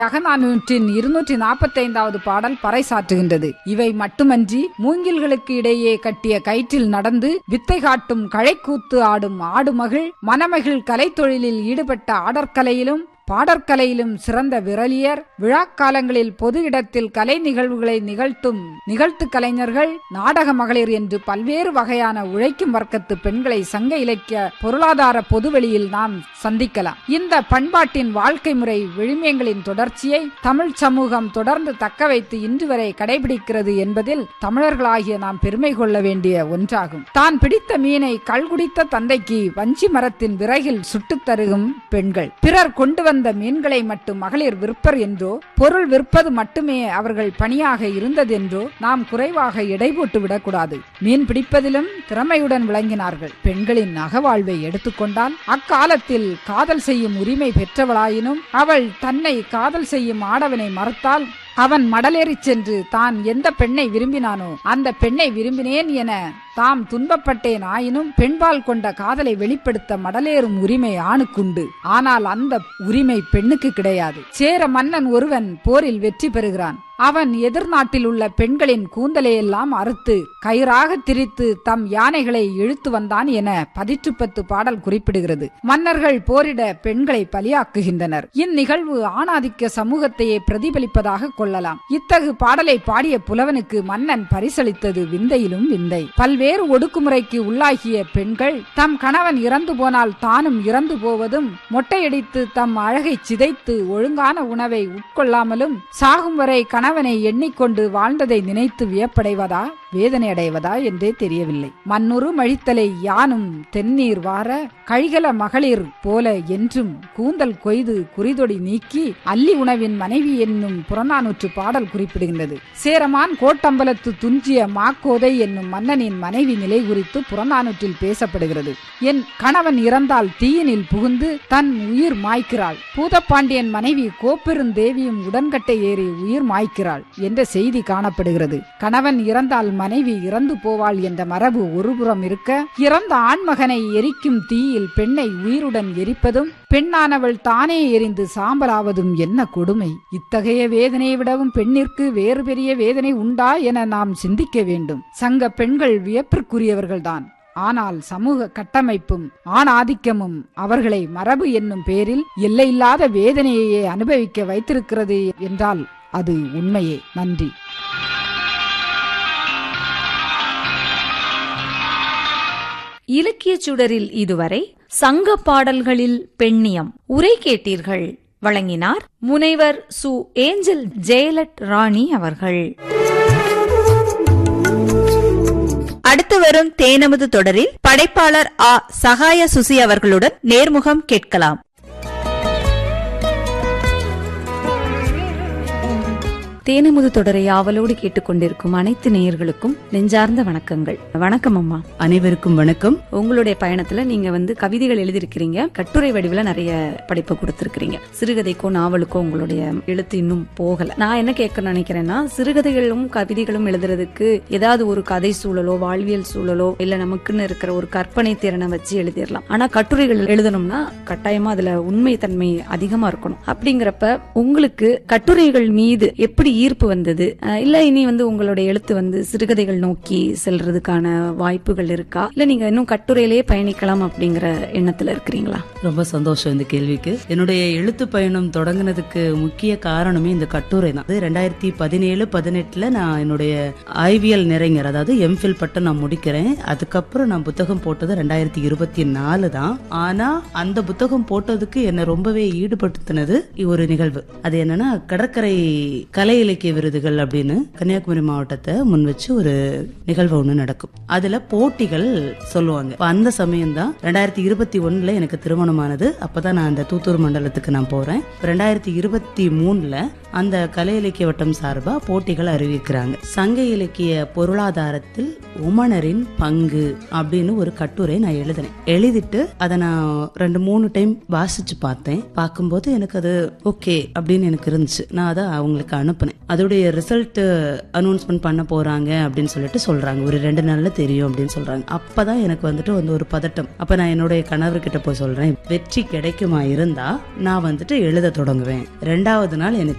அகநானூற்றின் இருநூற்றி நாற்பத்தைந்தாவது பாடல் பறைசாற்றுகின்றது இவை மட்டுமன்றி மூங்கில்களுக்கு இடையே கட்டிய கயிற்றில் நடந்து வித்தை காட்டும் கழைக்கூத்து ஆடும் ஆடுமகிழ் மணமகிழ் கலைத்தொழிலில் ஈடுபட்ட ஆடற்கலையிலும் பாடற்கலையிலும் சிறந்த விரலியர் விழாக்காலங்களில் பொது இடத்தில் கலை நிகழ்வுகளை நிகழ்த்தும் நிகழ்த்து கலைஞர்கள் நாடக மகளிர் என்று பல்வேறு வகையான உழைக்கும் வர்க்கத்து பெண்களை சங்க இலக்கிய பொருளாதார பொதுவெளியில் நாம் சந்திக்கலாம் இந்த பண்பாட்டின் வாழ்க்கை முறை விழுமியங்களின் தொடர்ச்சியை தமிழ் சமூகம் தொடர்ந்து தக்க வைத்து இன்று வரை கடைபிடிக்கிறது என்பதில் தமிழர்களாகிய நாம் பெருமை கொள்ள வேண்டிய ஒன்றாகும் தான் பிடித்த மீனை கள்குடித்த தந்தைக்கு வஞ்சி மரத்தின் விறகில் சுட்டுத் தருகும் பெண்கள் பிறர் கொண்டு வந்த மீன்களை மட்டும் மகளிர் விற்பர் என்றோ பொருள் விற்பது மட்டுமே அவர்கள் பணியாக இருந்ததென்றோ நாம் குறைவாக எடை போட்டு விடக்கூடாது மீன் பிடிப்பதிலும் திறமையுடன் விளங்கினார்கள் பெண்களின் அகவாழ்வை எடுத்துக்கொண்டால் அக்காலத்தில் காதல் செய்யும் உரிமை பெற்றவளாயினும் அவள் தன்னை காதல் செய்யும் ஆடவனை மறுத்தால் அவன் மடலேறிச் சென்று தான் எந்த பெண்ணை விரும்பினானோ அந்த பெண்ணை விரும்பினேன் என தாம் துன்பப்பட்டேன் ஆயினும் பெண்பால் கொண்ட காதலை வெளிப்படுத்த மடலேறும் உரிமை ஆணுக்குண்டு ஆனால் அந்த உரிமை பெண்ணுக்கு கிடையாது சேர மன்னன் ஒருவன் போரில் வெற்றி பெறுகிறான் அவன் எதிர்நாட்டில் உள்ள பெண்களின் கூந்தலையெல்லாம் அறுத்து கயிறாக திரித்து தம் யானைகளை இழுத்து வந்தான் என பதிற்றுப்பத்து பாடல் குறிப்பிடுகிறது மன்னர்கள் போரிட பெண்களை பலியாக்குகின்றனர் இந்நிகழ்வு ஆணாதிக்க சமூகத்தையே பிரதிபலிப்பதாக கொள்ளலாம் இத்தகு பாடலை பாடிய புலவனுக்கு மன்னன் பரிசளித்தது விந்தையிலும் விந்தை பல்வேறு ஒடுக்குமுறைக்கு உள்ளாகிய பெண்கள் தம் கணவன் இறந்து போனால் தானும் இறந்து போவதும் மொட்டையடித்து தம் அழகை சிதைத்து ஒழுங்கான உணவை உட்கொள்ளாமலும் சாகும் வரை கணவனை எண்ணிக்கொண்டு வாழ்ந்ததை நினைத்து வியப்படைவதா வேதனை அடைவதா என்றே தெரியவில்லை மண்ணுறு மழித்தலை யானும் தென்னீர் வார கழிகல மகளிர் போல என்றும் கூந்தல் கொய்து குறிதொடி நீக்கி அல்லி உணவின் மனைவி என்னும் புறநானூற்று பாடல் குறிப்பிடுகின்றது சேரமான் கோட்டம்பலத்து துஞ்சிய மாக்கோதை என்னும் மன்னனின் மனைவி நிலை குறித்து புறநானூற்றில் பேசப்படுகிறது என் கணவன் இறந்தால் தீயினில் புகுந்து தன் உயிர் மாய்க்கிறாள் பூதப்பாண்டியன் மனைவி கோப்பெருந்தேவியும் உடன்கட்டை ஏறி உயிர் மாய்க்கிறாள் என்ற செய்தி காணப்படுகிறது கணவன் இறந்தால் மனைவி இறந்து போவாள் என்ற மரபு ஒருபுறம் இருக்க இறந்த ஆண்மகனை எரிக்கும் தீயில் பெண்ணை உயிருடன் எரிப்பதும் பெண்ணானவள் தானே எரிந்து சாம்பலாவதும் என்ன கொடுமை இத்தகைய வேதனையை விடவும் பெண்ணிற்கு வேறு பெரிய வேதனை உண்டா என நாம் சிந்திக்க வேண்டும் சங்க பெண்கள் வியப்பிற்குரியவர்கள்தான் ஆனால் சமூக கட்டமைப்பும் ஆணாதிக்கமும் அவர்களை மரபு என்னும் பேரில் எல்லையில்லாத வேதனையையே அனுபவிக்க வைத்திருக்கிறது என்றால் அது உண்மையே நன்றி இலக்கிய சுடரில் இதுவரை சங்க பாடல்களில் பெண்ணியம் உரை கேட்டீர்கள் வழங்கினார் முனைவர் சு ஏஞ்சல் ஜெயலட் ராணி அவர்கள் அடுத்து வரும் தேனமுது தொடரில் படைப்பாளர் ஆ சகாய சுசி அவர்களுடன் நேர்முகம் கேட்கலாம் தேனமுது தொடரை ஆவலோடு கேட்டுக்கொண்டிருக்கும் அனைத்து நேயர்களுக்கும் நெஞ்சார்ந்த வணக்கங்கள் வணக்கம் அம்மா அனைவருக்கும் வணக்கம் உங்களுடைய பயணத்துல நீங்க வந்து கவிதைகள் எழுதியிருக்கிறீங்க கட்டுரை வடிவுல நிறைய படைப்பு கொடுத்திருக்கிறீங்க சிறுகதைக்கோ நாவலுக்கோ உங்களுடைய எழுத்து இன்னும் போகல நான் என்ன கேட்க நினைக்கிறேன்னா சிறுகதைகளும் கவிதைகளும் எழுதுறதுக்கு ஏதாவது ஒரு கதை சூழலோ வாழ்வியல் சூழலோ இல்ல நமக்குன்னு இருக்கிற ஒரு கற்பனை திறனை வச்சு எழுதிடலாம் ஆனா கட்டுரைகள் எழுதணும்னா கட்டாயமா அதுல உண்மை தன்மை அதிகமா இருக்கணும் அப்படிங்கிறப்ப உங்களுக்கு கட்டுரைகள் மீது எப்படி ஈர்ப்பு வந்தது அஹ் இல்ல இனி வந்து உங்களுடைய எழுத்து வந்து சிறுகதைகள் நோக்கி செல்றதுக்கான வாய்ப்புகள் இருக்கா இல்ல நீங்க இன்னும் கட்டுரையிலேயே பயணிக்கலாம் அப்படிங்கிற எண்ணத்துல இருக்கிறீங்களா ரொம்ப சந்தோஷம் இந்த கேள்விக்கு என்னுடைய எழுத்து பயணம் தொடங்கினதுக்கு முக்கிய காரணமே இந்த கட்டுரை தான் ரெண்டாயிரத்தி பதினேழு பதினெட்டுல நான் என்னுடைய ஐவியல் நிறைஞர் அதாவது எம்ஃபில் பட்டம் நான் முடிக்கிறேன் அதுக்கப்புறம் நான் புத்தகம் போட்டது ரெண்டாயிரத்தி இருபத்தி நாலு தான் ஆனா அந்த புத்தகம் போட்டதுக்கு என்னை ரொம்பவே ஈடுபடுத்தினது ஒரு நிகழ்வு அது என்னன்னா கடற்கரை கலை இலக்கிய விருதுகள் அப்படின்னு கன்னியாகுமரி மாவட்டத்தை முன் வச்சு ஒரு நிகழ்வு ஒண்ணு நடக்கும் அதுல போட்டிகள் சொல்லுவாங்க இப்ப அந்த சமயம் தான் ரெண்டாயிரத்தி இருபத்தி ஒண்ணுல எனக்கு திருமணமானது அப்பதான் நான் அந்த தூத்தூர் மண்டலத்துக்கு நான் போறேன் ரெண்டாயிரத்தி இருபத்தி மூணுல அந்த கலை இலக்கிய வட்டம் சார்பா போட்டிகள் அறிவிக்கிறாங்க சங்க இலக்கிய பொருளாதாரத்தில் உமணரின் பங்கு அப்படின்னு ஒரு கட்டுரை நான் எழுதினேன் எழுதிட்டு அதை நான் ரெண்டு மூணு டைம் வாசிச்சு பார்த்தேன் பார்க்கும்போது எனக்கு அது ஓகே அப்படின்னு எனக்கு இருந்துச்சு நான் அதை அவங்களுக்கு அனுப்புனேன் அதோடைய ரிசல்ட் அனௌன்ஸ்மெண்ட் பண்ண போறாங்க அப்படின்னு சொல்லிட்டு சொல்றாங்க ஒரு ரெண்டு நாள்ல தெரியும் அப்படின்னு சொல்றாங்க அப்பதான் எனக்கு வந்துட்டு வந்து ஒரு பதட்டம் அப்ப நான் என்னுடைய கணவர்கிட்ட போய் சொல்றேன் வெற்றி கிடைக்குமா இருந்தா நான் வந்துட்டு எழுத தொடங்குவேன் ரெண்டாவது நாள் எனக்கு